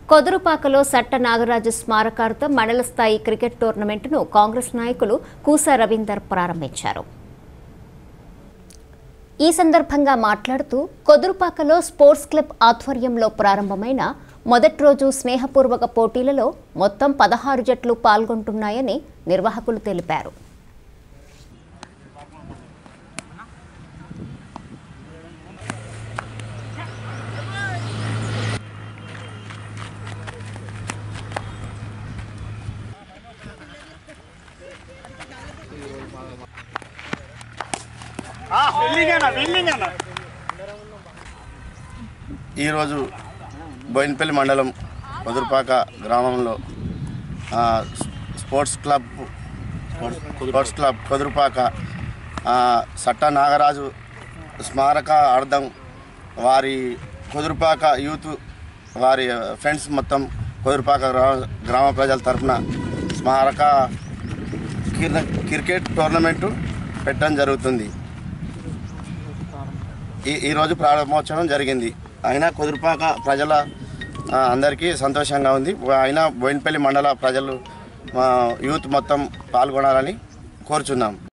కొదురుపాకలో సట్ట నాగరాజు స్మారకార్థం మండల స్థాయి క్రికెట్ టోర్నమెంటును కాంగ్రెస్ నాయకులు కూసా రవీందర్ ప్రారంభించారు ఈ సందర్భంగా మాట్లాడుతూ కొదురుపాకలో స్పోర్ట్స్ క్లబ్ ఆధ్వర్యంలో ప్రారంభమైన మొదటి రోజు స్నేహపూర్వక పోటీలలో మొత్తం పదహారు జట్లు పాల్గొంటున్నాయని నిర్వాహకులు తెలిపారు ఈరోజు బోయినపల్లి మండలం కుదురుపాక గ్రామంలో ఆ, sports club sports club Kudurupaka ఆ, సట్ట నాగరాజు స్మారక అర్థం వారి కుదురుపాక యూత్ వారి ఫ్రెండ్స్ మొత్తం కుదురుపాక గ్రామ గ్రామ ప్రజల తరఫున స్మారక కిర్- క్రికెట్ టోర్నమెంటు పెట్టడం జరుగుతుంది ఈ ఈరోజు ప్రారంభోత్సవం జరిగింది అయినా కుదురుపాక ప్రజల ఆ, అందరికీ సంతోషంగా ఉంది అయినా బోయినపల్లి మండల ప్రజలు ఆ, యూత్ మొత్తం పాల్గొనాలని కోరుచున్నాం